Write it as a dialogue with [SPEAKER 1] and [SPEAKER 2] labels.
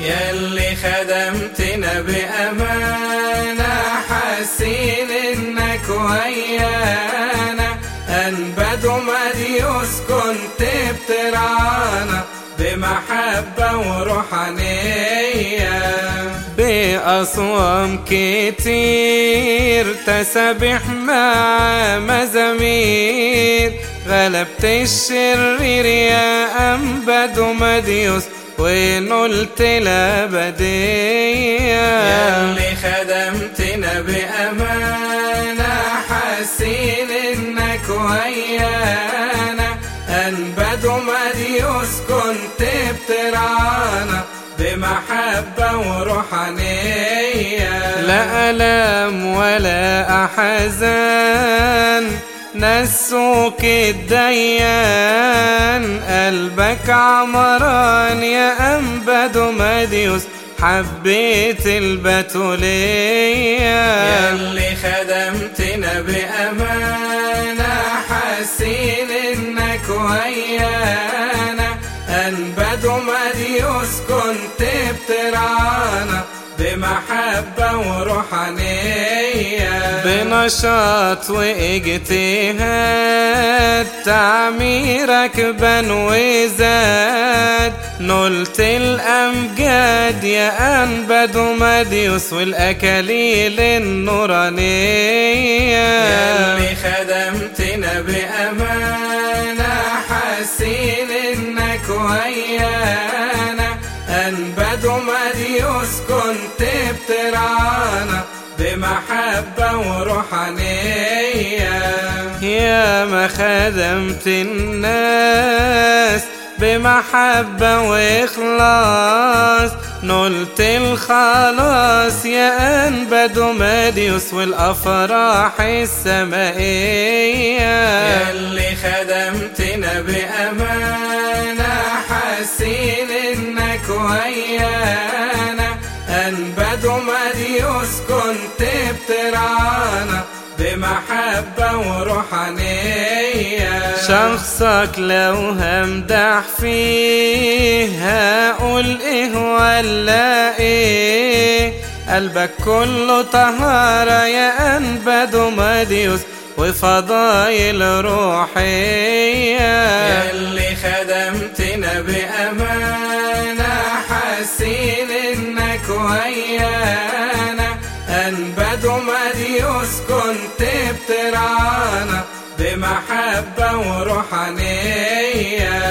[SPEAKER 1] يلي خدمتنا بأمانة حاسين إنك ويانا أنبد ومديوس كنت بترعانا بمحبة وروحانية بأصوام كتير تسبح مع مزامير غلبت الشرير يا أنبد ومديوس ونلت الأبدية يلي خدمتنا بأمانة حاسين إنك ويانا أنبد ومديوس كنت بترعانا بمحبة وروحانية لا ألم ولا أحزان نسوك الديان قلبك عمران يا أنبد مديوس حبيت البتولية يلي خدمتنا بأمانة حاسين إنك ويانا أنبد مديوس كنت بترعانا بمحبة وروحانية بنشاط واجتهاد تعميرك بن وزاد نلت الأمجاد يا أنبد ومديوس والأكاليل النورانية يلي خدمتنا بأمانة حاسين إنك ويانا أنبد ومديوس كنت بترعانا بمحبة وروحانية يا ما خدمت الناس بمحبة وإخلاص نلت الخلاص يا أنبد ومديوس والأفراح السمائية يلي خدمتنا بأمانة حاسين إنك ويانا أنبد ومديوس كنت بترعانا بمحبة وروحانية شخصك لو همدح فيه هقول ايه ولا ايه قلبك كله طهارة يا أنبد ومديوس وفضايل روحية يلي خدمتنا بأمانة حاسين إنك ويانا أنبد ومديوس كنت بترعانا بمحبة وروحانية